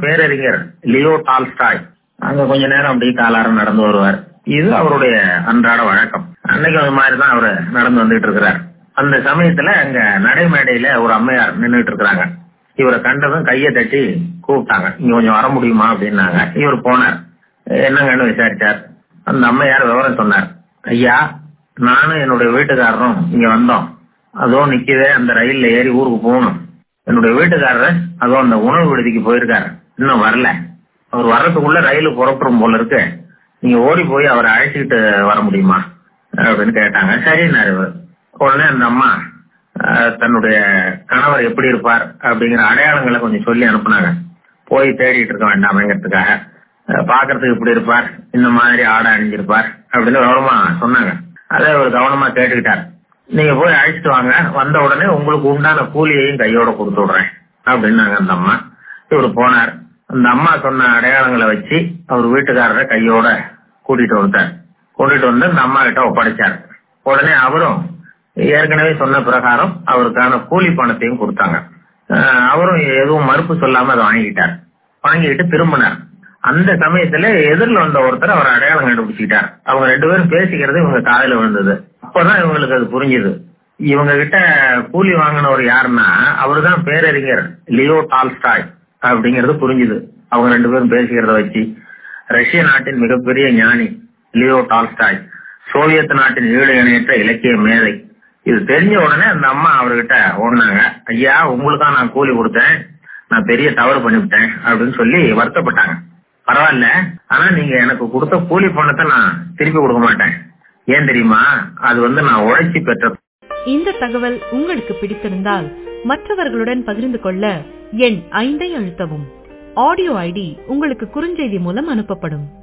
பேரறிஞர் Leo Tolstoy அங்க கொஞ்ச நேரம் அப்படியே காலாரம் நடந்து வருவார் இது அவருடைய அன்றாட வழக்கம் அன்னைக்கு அது மாதிரி தான் அவரு நடந்து வந்துட்டு இருக்கிறார் அந்த சமயத்துல அங்க நடைமேடையில ஒரு அம்மையார் நின்றுட்டு இருக்கிறாங்க இவரை கண்டதும் கையை தட்டி கூப்பிட்டாங்க இங்க கொஞ்சம் வர முடியுமா அப்படின்னாங்க இவர் போனார் என்னங்கன்னு விசாரிச்சார் அந்த அம்மையார் விவரம் சொன்னார் ஐயா நானும் என்னுடைய வீட்டுக்காரரும் இங்க வந்தோம் அதோ நிக்கவே அந்த ரயில்ல ஏறி ஊருக்கு போகணும் என்னுடைய வீட்டுக்காரர் அதோ அந்த உணவு விடுதிக்கு போயிருக்காரு இன்னும் வரல அவர் வர்றதுக்குள்ள ரயில் புறப்படும் போல இருக்கு நீங்க ஓடி போய் அவரை அழைச்சிக்கிட்டு வர முடியுமா அப்படின்னு கேட்டாங்க சரின்னாரு இவர். உடனே அந்த அம்மா அஹ், தன்னுடைய கணவர் எப்படி இருப்பார் அப்படிங்கிற அடையாளங்களை கொஞ்சம் சொல்லி அனுப்புனாங்க போய் தேடிட்டு இருக்க வேண்டாமேங்கிறதுக்காக அஹ், பார்க்கறதுக்கு இப்படி இருப்பார் இந்த மாதிரி ஆடை அணிஞ்சிருப்பார் அப்படின்னு விவரமா சொன்னாங்க அதை அவர் கவனமா கேட்டுக்கிட்டார் நீங்க போய் அழைச்சிட்டு வாங்க வந்த உடனே உங்களுக்கு உண்டான கூலியையும் கையோட கொடுத்து விடுறேன் அப்படின்னாங்க அந்த அம்மா இவர் போனார் அந்த அம்மா சொன்ன அடையாளங்களை வச்சு அவர் வீட்டுக்காரரை கையோட கூட்டிட்டு வந்தார் கூட்டிட்டு வந்து அந்த அம்மா கிட்ட ஒப்படைச்சார் உடனே அவரும் ஏற்கனவே சொன்ன பிரகாரம் அவருக்கான கூலி பணத்தையும் கொடுத்தாங்க அஹ் அவரும் எதுவும் மறுப்பு சொல்லாம அதை வாங்கிக்கிட்டார் வாங்கிக்கிட்டு திரும்பினார் அந்த சமயத்துல எதிரில் வந்த ஒருத்தர் அவர் அடையாளம் கண்டுபிடிச்சிட்டார் அவங்க ரெண்டு பேரும் பேசிக்கிறது இவங்க காதுல விழுந்தது அப்பதான் இவங்களுக்கு அது புரிஞ்சுது இவங்க கிட்ட கூலி வாங்கினவர் யாருன்னா அவருதான் பேரறிஞர் லியோ டால்ஸ்டாய் அப்படிங்கறது புரிஞ்சுது அவங்க ரெண்டு பேரும் பேசிக்கிறத வச்சு ரஷ்ய நாட்டின் மிகப்பெரிய ஞானி லியோ டால்ஸ்டாய் சோவியத் நாட்டின் ஈடு இணையற்ற இலக்கிய மேதை இது தெரிஞ்ச உடனே அந்த அம்மா அவர்கிட்ட ஓடினாங்க ஐயா உங்களுக்கா நான் கூலி கொடுத்தேன் நான் பெரிய தவறு பண்ணிவிட்டேன் அப்படின்னு சொல்லி வருத்தப்பட்டாங்க பரவாயில்ல ஆனா நீங்க எனக்கு கொடுத்த கூலி பணத்தை நான் திருப்பி கொடுக்க மாட்டேன் ஏன் தெரியுமா அது வந்து நான் உழைச்சி பெற்ற இந்த தகவல் உங்களுக்கு பிடித்திருந்தால் மற்றவர்களுடன் பகிர்ந்து கொள்ள எண் ஐந்தை அழுத்தவும் ஆடியோ ஐடி உங்களுக்கு குறுஞ்செய்தி மூலம் அனுப்பப்படும்